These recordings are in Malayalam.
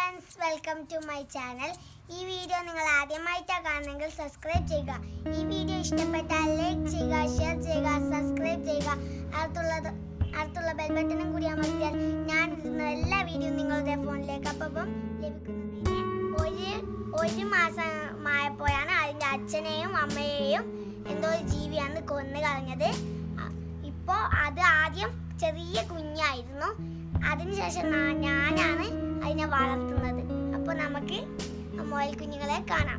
Friends welcome to my channel ഈ വീഡിയോ നിങ്ങൾ ആദ്യമായിട്ടാണ് കാണുന്നെങ്കിൽ സബ്സ്ക്രൈബ് ചെയ്യുക ഈ വീഡിയോ ഇഷ്ടപ്പെട്ടാൽ ലൈക്ക് ചെയ്യുക ഷെയർ ചെയ്യുക സബ്സ്ക്രൈബ് ചെയ്യുക അടുത്തുള്ളത് അടുത്തുള്ള ബെൽ ബട്ടണും കൂടി അമർത്തിയാൽ ഞാൻ ഇടുന്ന എല്ലാ വീഡിയോയും നിങ്ങളുടെ ഫോണിലേക്ക് അപ്പം ലഭിക്കുന്നതിന് ഒരു ഒരു മാസമായപ്പോഴാണ് അതിൻ്റെ അച്ഛനെയും അമ്മയെയും എന്തോ ഒരു ജീവിയാണ് കൊന്നു കളഞ്ഞത് അ- ഇപ്പോ അത് ആദ്യം ചെറിയ കുഞ്ഞായിരുന്നു അതിനുശേഷം നാ- ഞാനാണ് അതിനെ വളർത്തുന്നത് അപ്പൊ നമുക്ക് ആ മുയൽ കുഞ്ഞുങ്ങളെ കാണാം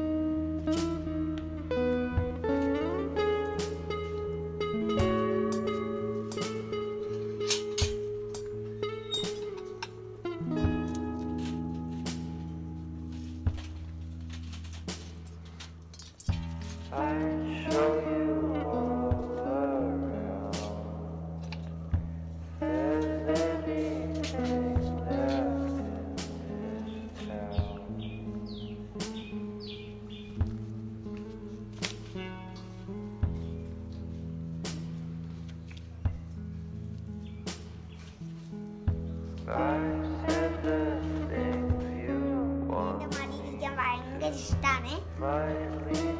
I show you all around. There's anything left in this town. I said the things you എന്റെ want മടിയിലിരിക്കാൻ ഭയങ്കര ഇഷ്ടമാണ് might lead